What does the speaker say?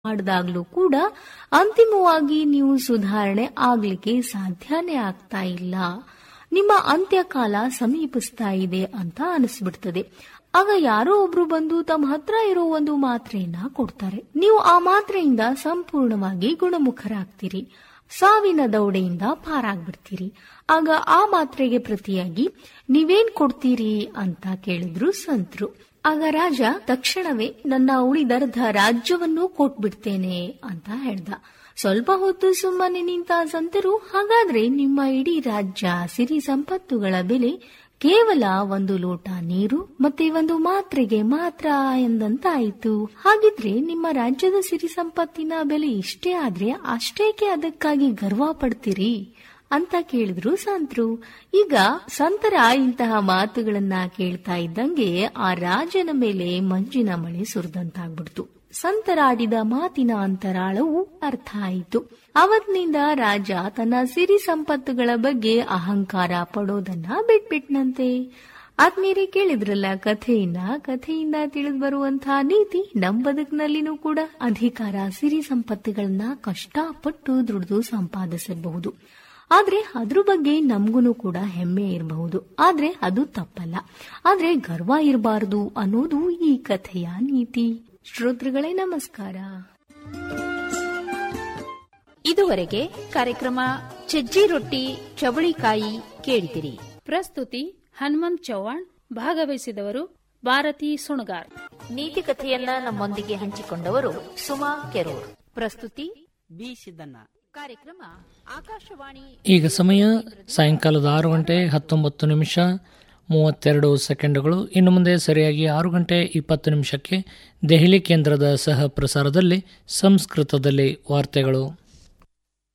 ಮಾಡಿದಾಗ್ಲೂ ಕೂಡ ಅಂತಿಮವಾಗಿ ನೀವು ಸುಧಾರಣೆ ಆಗ್ಲಿಕ್ಕೆ ಸಾಧ್ಯನೇ ಆಗ್ತಾ ಇಲ್ಲ ನಿಮ್ಮ ಅಂತ್ಯಕಾಲ ಸಮೀಪಿಸ್ತಾ ಇದೆ ಅಂತ ಅನಿಸ್ಬಿಡ್ತದೆ ಆಗ ಯಾರೋ ಒಬ್ರು ಬಂದು ತಮ್ಮ ಹತ್ರ ಇರೋ ಒಂದು ಮಾತ್ರೆಯನ್ನ ಕೊಡ್ತಾರೆ ನೀವು ಆ ಮಾತ್ರೆಯಿಂದ ಸಂಪೂರ್ಣವಾಗಿ ಗುಣಮುಖರಾಗ್ತೀರಿ ಸಾವಿನ ದೌಡೆಯಿಂದ ಪಾರಾಗ್ಬಿಡ್ತೀರಿ ಆಗ ಆ ಮಾತ್ರೆಗೆ ಪ್ರತಿಯಾಗಿ ನೀವೇನ್ ಕೊಡ್ತೀರಿ ಅಂತ ಕೇಳಿದ್ರು ಸಂತರು ಆಗ ರಾಜ ತಕ್ಷಣವೇ ನನ್ನ ಉಳಿದರ್ಧ ರಾಜ್ಯವನ್ನೂ ಕೊಟ್ಬಿಡ್ತೇನೆ ಅಂತ ಹೇಳ್ದ ಸ್ವಲ್ಪ ಹೊತ್ತು ಸುಮ್ಮನೆ ನಿಂತ ಸಂತರು ಹಾಗಾದ್ರೆ ನಿಮ್ಮ ಇಡೀ ರಾಜ್ಯ ಸಿರಿ ಸಂಪತ್ತುಗಳ ಬೆಲೆ ಕೇವಲ ಒಂದು ಲೋಟ ನೀರು ಮತ್ತೆ ಒಂದು ಮಾತ್ರೆಗೆ ಮಾತ್ರ ಎಂದಂತಾಯಿತು ಹಾಗಿದ್ರೆ ನಿಮ್ಮ ರಾಜ್ಯದ ಸಿರಿ ಸಂಪತ್ತಿನ ಬೆಲೆ ಇಷ್ಟೇ ಆದ್ರೆ ಅಷ್ಟೇಕೆ ಅದಕ್ಕಾಗಿ ಗರ್ವ ಪಡ್ತೀರಿ ಅಂತ ಕೇಳಿದ್ರು ಸಂತರು ಈಗ ಸಂತರ ಇಂತಹ ಮಾತುಗಳನ್ನ ಕೇಳ್ತಾ ಇದ್ದಂಗೆ ಆ ರಾಜನ ಮೇಲೆ ಮಂಜಿನ ಮಳೆ ಸುರಿದಂತಾಗ್ಬಿಡ್ತು ಸಂತರಾಡಿದ ಮಾತಿನ ಅಂತರಾಳವು ಅರ್ಥ ಆಯಿತು ಅವತ್ತಿನಿಂದ ರಾಜ ತನ್ನ ಸಿರಿ ಸಂಪತ್ತುಗಳ ಬಗ್ಗೆ ಅಹಂಕಾರ ಪಡೋದನ್ನ ಬಿಟ್ಬಿಟ್ನಂತೆ ಆದ್ಮೇಲೆ ಕೇಳಿದ್ರಲ್ಲ ಕಥೆಯನ್ನ ಕಥೆಯಿಂದ ತಿಳಿದು ಬರುವಂತಹ ನೀತಿ ನಮ್ ಬದುಕಿನಲ್ಲಿನೂ ಕೂಡ ಅಧಿಕಾರ ಸಿರಿ ಸಂಪತ್ತುಗಳನ್ನ ಕಷ್ಟಪಟ್ಟು ದುಡಿದು ಸಂಪಾದಿಸಬಹುದು ಆದ್ರೆ ಅದ್ರ ಬಗ್ಗೆ ನಮ್ಗೂ ಕೂಡ ಹೆಮ್ಮೆ ಇರಬಹುದು ಆದ್ರೆ ಅದು ತಪ್ಪಲ್ಲ ಆದ್ರೆ ಗರ್ವ ಇರಬಾರದು ಅನ್ನೋದು ಈ ಕಥೆಯ ನೀತಿ ಶ್ರೋತೃಗಳೇ ನಮಸ್ಕಾರ ಇದುವರೆಗೆ ಕಾರ್ಯಕ್ರಮ ಸಜ್ಜಿ ರೊಟ್ಟಿ ಚವಳಿಕಾಯಿ ಕೇಳಿದಿರಿ ಪ್ರಸ್ತುತಿ ಹನುಮಂತ್ ಚೌಹಾಣ್ ಭಾಗವಹಿಸಿದವರು ಭಾರತಿ ಸುಣಗಾರ್ ನೀತಿ ಕಥೆಯನ್ನ ನಮ್ಮೊಂದಿಗೆ ಹಂಚಿಕೊಂಡವರು ಸುಮಾ ಕೆರೂರ್ ಪ್ರಸ್ತುತಿ ಬಿ ಸಿದ್ದಣ್ಣ ಕಾರ್ಯಕ್ರಮ ಆಕಾಶವಾಣಿ ಈಗ ಸಮಯ ಸಾಯಂಕಾಲದ ಆರು ಗಂಟೆ ಹತ್ತೊಂಬತ್ತು ನಿಮಿಷ ಮೂವತ್ತೆರಡು ಸೆಕೆಂಡುಗಳು ಇನ್ನು ಮುಂದೆ ಸರಿಯಾಗಿ ಆರು ಗಂಟೆ ಇಪ್ಪತ್ತು ನಿಮಿಷಕ್ಕೆ ದೆಹಲಿ ಕೇಂದ್ರದ ಸಹ ಪ್ರಸಾರದಲ್ಲಿ ಸಂಸ್ಕೃತದಲ್ಲಿ ವಾರ್ತೆಗಳು